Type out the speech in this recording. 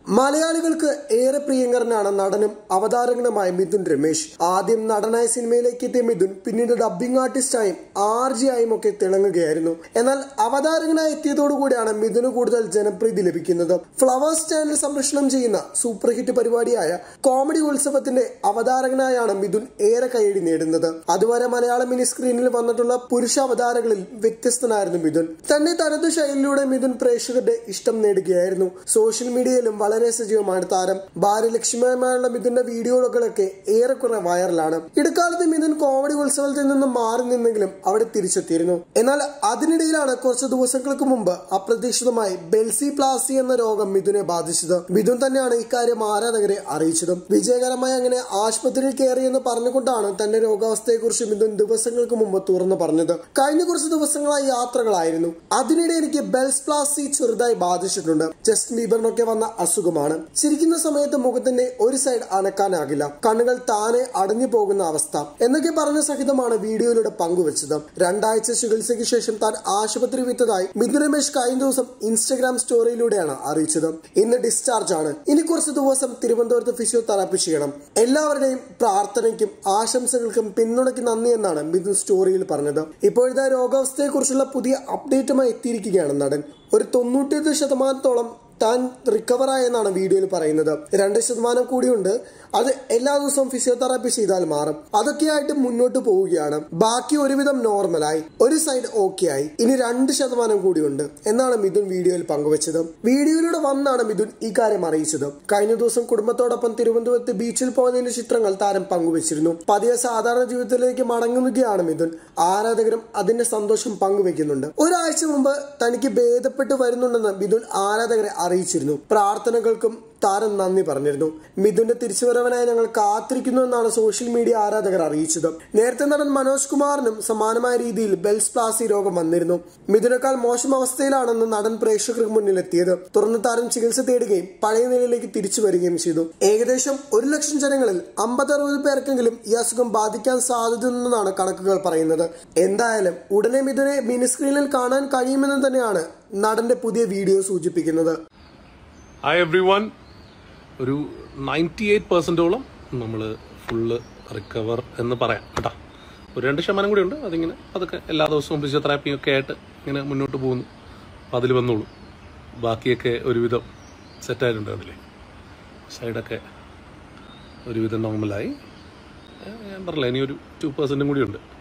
മലയാളികൾക്ക് ഏറെ പ്രിയങ്കരനാണ് നടനും അവതാരകനുമായ മിഥുൻ രമേശ് ആദ്യം നടനായ സിനിമയിലേക്ക് എത്തിയ മിഥുൻ പിന്നീട് ഡബ്ബിംഗ് ആർട്ടിസ്റ്റായും ആർ ജി ആയും ഒക്കെ തിളങ്ങുകയായിരുന്നു എന്നാൽ അവതാരകനായി എത്തിയതോടുകൂടിയാണ് മിഥുന് കൂടുതൽ ജനപ്രീതി ലഭിക്കുന്നത് ഫ്ലവേഴ്സ് ചാനൽ സംപ്രേഷണം ചെയ്യുന്ന സൂപ്പർ ഹിറ്റ് പരിപാടിയായ കോമഡി ഉത്സവത്തിന്റെ അവതാരകനായാണ് മിഥുൻ ഏറെ കൈയടി നേടുന്നത് അതുവരെ മലയാള മിനി സ്ക്രീനിൽ വന്നിട്ടുള്ള പുരുഷ അവതാരകളിൽ വ്യത്യസ്തനായിരുന്നു മിഥുൻ തന്നെ തനതു ശൈലിയിലൂടെ മിഥുൻ പ്രേക്ഷകരുടെ ഇഷ്ടം നേടുകയായിരുന്നു സോഷ്യൽ മീഡിയയിലും വളരെ സജീവമാണ് താരം ഭാര്യ ലക്ഷ്മിയുമായുള്ള മിഥുന്റെ വീഡിയോകളൊക്കെ ഏറെക്കുറെ വൈറലാണ് ഇടക്കാലത്ത് മിഥുൻ കോമഡി ഉത്സവത്തിൽ നിന്നും മാറി നിന്നെങ്കിലും അവിടെ തിരിച്ചെത്തിയിരുന്നു എന്നാൽ അതിനിടയിലാണ് കുറച്ച് ദിവസങ്ങൾക്ക് മുമ്പ് അപ്രതീക്ഷിതമായി ബെൽസി പ്ലാസി എന്ന രോഗം മിഥുനെ ബാധിച്ചത് മിഥുൻ തന്നെയാണ് ഇക്കാര്യം ആരാധകരെ അറിയിച്ചതും വിജയകരമായി അങ്ങനെ ആശുപത്രിയിൽ കയറിയെന്ന് പറഞ്ഞുകൊണ്ടാണ് തന്റെ രോഗാവസ്ഥയെക്കുറിച്ച് മിഥുൻ ദിവസങ്ങൾക്ക് മുമ്പ് തുറന്നു പറഞ്ഞത് കഴിഞ്ഞ കുറച്ച് ദിവസങ്ങളായി യാത്രകളായിരുന്നു അതിനിടെ എനിക്ക് ബെൽസ് പ്ലാസി ചെറുതായി ബാധിച്ചിട്ടുണ്ട് ജസ്റ്റിൻ ബീബറിനൊക്കെ വന്ന അസുഖമാണ് ചിരിക്കുന്ന സമയത്ത് മുഖത്തിന്റെ ഒരു സൈഡ് അനക്കാനാകില്ല കണ്ണുകൾ താനെ അടഞ്ഞു പോകുന്ന അവസ്ഥ എന്നൊക്കെ പറഞ്ഞ സഹിതമാണ് വീഡിയോയിലൂടെ പങ്കുവച്ചത് രണ്ടാഴ്ച ചികിത്സയ്ക്ക് ശേഷം താൻ ആശുപത്രി വിട്ടതായി മിഥുൻ രമേശ് കഴിഞ്ഞ ദിവസം ഇൻസ്റ്റഗ്രാം സ്റ്റോറിയിലൂടെയാണ് അറിയിച്ചത് ഇന്ന് ഡിസ്ചാർജ് ആണ് ഇനി കുറച്ച് ദിവസം തിരുവനന്തപുരത്ത് ഫിസിയോതെറാപ്പി ചെയ്യണം എല്ലാവരുടെയും പ്രാർത്ഥനയ്ക്കും ആശംസകൾക്കും പിന്തുണയ്ക്ക് നന്ദി എന്നാണ് മിഥുൻ സ്റ്റോറിയിൽ പറഞ്ഞത് ഇപ്പോഴത്തെ രോഗാവസ്ഥയെക്കുറിച്ചുള്ള പുതിയ അപ്ഡേറ്റുമായി എത്തിയിരിക്കുകയാണ് നടൻ ഒരു തൊണ്ണൂറ്റിയൊന്ന് ശതമാനത്തോളം താൻ റിക്കവറായെന്നാണ് വീഡിയോയിൽ പറയുന്നത് രണ്ട് ശതമാനം കൂടിയുണ്ട് അത് എല്ലാ ദിവസവും ഫിസിയോതെറാപ്പി ചെയ്താൽ മാറും അതൊക്കെയായിട്ട് മുന്നോട്ട് പോവുകയാണ് ബാക്കി ഒരുവിധം നോർമലായി ഒരു സൈഡ് ഓക്കെ ആയി ഇനി രണ്ട് ശതമാനം കൂടിയുണ്ട് എന്നാണ് മിഥുൻ വീഡിയോയിൽ പങ്കുവച്ചത് വീഡിയോയിലൂടെ വന്നാണ് മിഥുൻ ഈ കാര്യം അറിയിച്ചത് കഴിഞ്ഞ ദിവസം കുടുംബത്തോടൊപ്പം തിരുവനന്തപുരത്ത് ബീച്ചിൽ പോകുന്നതിന്റെ ചിത്രങ്ങൾ താരം പങ്കുവച്ചിരുന്നു പതിയെ സാധാരണ ജീവിതത്തിലേക്ക് മടങ്ങുകയാണ് മിഥുൻ ആരാധകരും അതിന്റെ സന്തോഷം പങ്കുവെക്കുന്നുണ്ട് ഒരാഴ്ച മുമ്പ് തനിക്ക് ഭേദപ്പെട്ട് വരുന്നുണ്ടെന്ന് മിഥുൻ ആരാധകരെ അറിയിച്ചിരുന്നു പ്രാർത്ഥനകൾക്കും താരം നന്ദി പറഞ്ഞിരുന്നു മിഥുന്റെ തിരിച്ചുവരവനായി ഞങ്ങൾ കാത്തിരിക്കുന്നു എന്നാണ് സോഷ്യൽ മീഡിയ ആരാധകർ അറിയിച്ചത് നേരത്തെ നടൻ മനോജ് കുമാറിനും സമാനമായ രീതിയിൽ ബെൽസ് പ്ലാസി രോഗം വന്നിരുന്നു മിഥുനേക്കാൾ മോശം അവസ്ഥയിലാണെന്ന് നടൻ പ്രേക്ഷകർക്ക് മുന്നിലെത്തിയത് തുടർന്ന് താരം ചികിത്സ തേടുകയും പഴയ നിലയിലേക്ക് തിരിച്ചു വരികയും ചെയ്തു ഏകദേശം ഒരു ലക്ഷം ജനങ്ങളിൽ അമ്പത് അറുപത് പേർക്കെങ്കിലും ഈ അസുഖം ബാധിക്കാൻ സാധ്യതയെന്നാണ് കണക്കുകൾ പറയുന്നത് എന്തായാലും ഉടനെ മിഥുനെ മിനി സ്ക്രീനിൽ കാണാൻ കഴിയുമെന്ന് തന്നെയാണ് നടന്റെ പുതിയ വീഡിയോ സൂചിപ്പിക്കുന്നത് ഹായ് എവ്രി വൺ ഒരു നയൻറ്റി എയ്റ്റ് പെർസെൻറ്റോളം നമ്മൾ ഫുള്ള് റിക്കവർ എന്ന് പറയാം കേട്ടോ ഒരു രണ്ട് ശതമാനം കൂടി ഉണ്ട് അതിങ്ങനെ അതൊക്കെ എല്ലാ ദിവസവും ഫിസിയോതെറാപ്പിയും ഒക്കെ ആയിട്ട് ഇങ്ങനെ മുന്നോട്ട് പോകുന്നു അപ്പോൾ അതിൽ വന്നോളൂ ബാക്കിയൊക്കെ ഒരുവിധം സെറ്റായിട്ടുണ്ട് അതിലെ സൈഡൊക്കെ ഒരുവിധം നോർമലായി ഏഹ് ഞാൻ പറഞ്ഞില്ല ഇനി ഒരു ടു പെർസെൻറ്റും കൂടി ഉണ്ട്